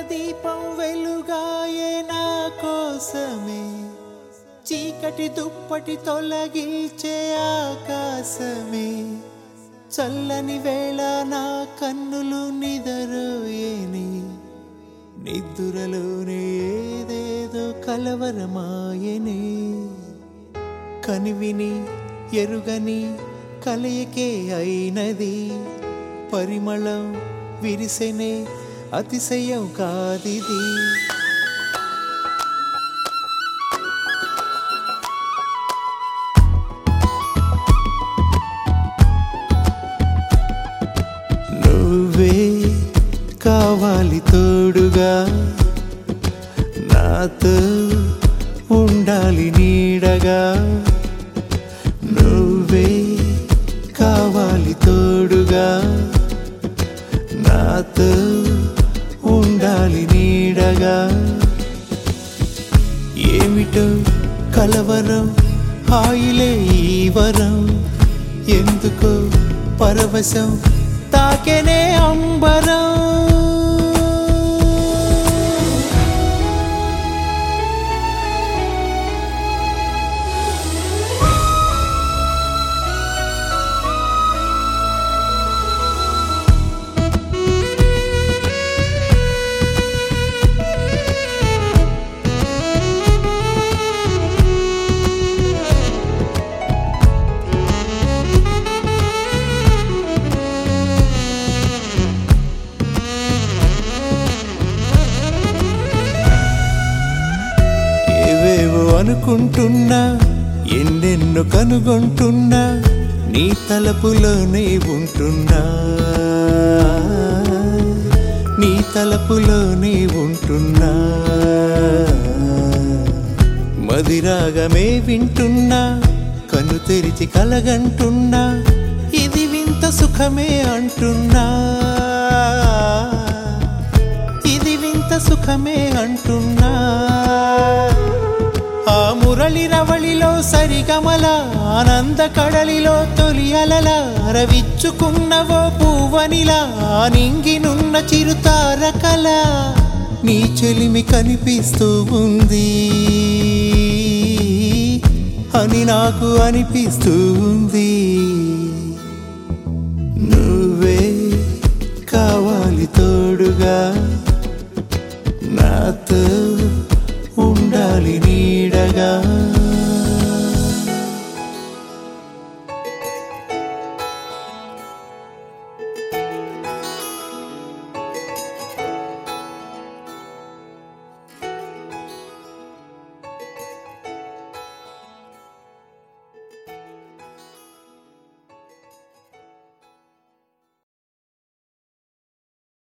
దీపం వెలుగాయే నా కోసమే చీకటి దుప్పటి తొలగిల్చే ఆకాశమే చల్లని వేళ నా కన్నులు నిదరోయేని నిద్దురలోనే ఏదేదో కలవరమాయనే కనివిని ఎరుగని కలయికే అయినది పరిమళం విరిసెనే అతిశయం కాదిది నువ్వే కావాలి తోడుగా నాతో ఉండాలి నీడగా నువ్వే కావాలి తోడుగా నాతో ఉండాలి నీడగా ఏమిటో కలవరం హాయిలే ఈ వరం ఎందుకో పరవశం తాకెనే అంబరం ఏవేవో అనుకుంటున్నా ఎన్నెన్నో కనుగొంటున్నా నీ తలపులోనే ఉంటున్నా నీ తలపులోనే ఉంటున్నా మదిరాగమే వింటున్నా కను తెరిచి కలగంటున్నా ఇది వింత సుఖమే అంటున్నా ఇది వింత సుఖమే అంటున్నా ఆ మురళి రవళిలో సరిగమల ఆనంద కడలిలో తొలి అలల రవిచ్చుకున్నవో పువ్వనిలా నింగినున్న చిరుతార కల నీ చెలిమి కనిపిస్తూ ఉంది అని నాకు అనిపిస్తూ ఉంది నువ్వే కావాలి తోడుగా